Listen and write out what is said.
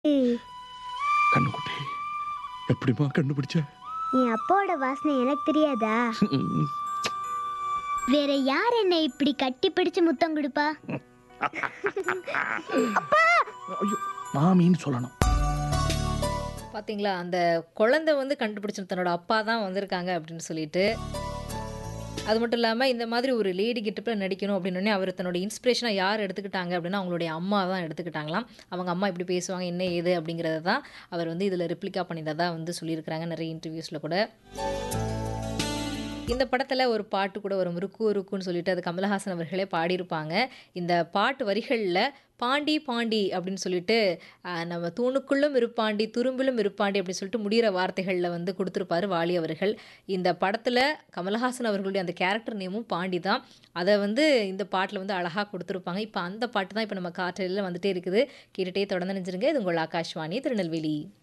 ஏய், கண்ணுக்குட்டி எப்படிம்மா கண்டுபிடிச்ச என் அப்பாவோட வாசனை எனக்கு தெரியாதா ம், வேற யார் என்னை இப்படி கட்டி பிடிச்சு முத்தம் கொடுப்பா ஐயோ மாமின்னு சொல்லணும் பாத்தீங்களா அந்த குழந்தை வந்து கண்டுபிடிச்சு தன்னோட அப்பா தான் வந்திருக்காங்க அப்படின்னு சொல்லிட்டு அது மட்டும் இல்லாமல் இந்த மாதிரி ஒரு லேடி கிட்டப்பில் நடிக்கணும் அப்படின்னு அவர் தன்னோட இன்ஸ்பிரேஷனாக யார் எடுத்துக்கிட்டாங்க அப்படின்னா அவங்களுடைய அம்மா தான் எடுத்துக்கிட்டாங்களாம் அவங்க அம்மா இப்படி பேசுவாங்க என்ன ஏது அப்படிங்கிறத தான் அவர் வந்து இதில் ரிப்ளிகா பண்ணியிருந்ததா வந்து சொல்லியிருக்கிறாங்க நிறைய இன்டர்வியூஸில் கூட இந்த படத்தில் ஒரு பாட்டு கூட வரும் ருக்கு ருக்குன்னு சொல்லிட்டு அது கமலஹாசன் அவர்களே பாடியிருப்பாங்க இந்த பாட்டு வரிகளில் பாண்டி பாண்டி அப்படின்னு சொல்லிட்டு ஆஹ், நம்ம தூணுக்குள்ளும் இருப்பாண்டி துரும்பிலும் இருப்பாண்டி அப்படின்னு சொல்லிட்டு முடிகிற வார்த்தைகளில் வந்து கொடுத்துருப்பாரு வாலி அவர்கள் இந்த படத்தில் கமலஹாசன் அவர்களுடைய அந்த கேரக்டர் நேமும் பாண்டி தான் அதை வந்து இந்த பாட்டில் வந்து அழகாக கொடுத்துருப்பாங்க இப்போ அந்த பாட்டு தான் இப்போ நம்ம காற்றலில் வந்துட்டே இருக்குது கேட்டுகிட்டே தொடர்ந்து நினைச்சிருங்க இது உங்கள் ஆகாஷ்வாணி திருநெல்வேலி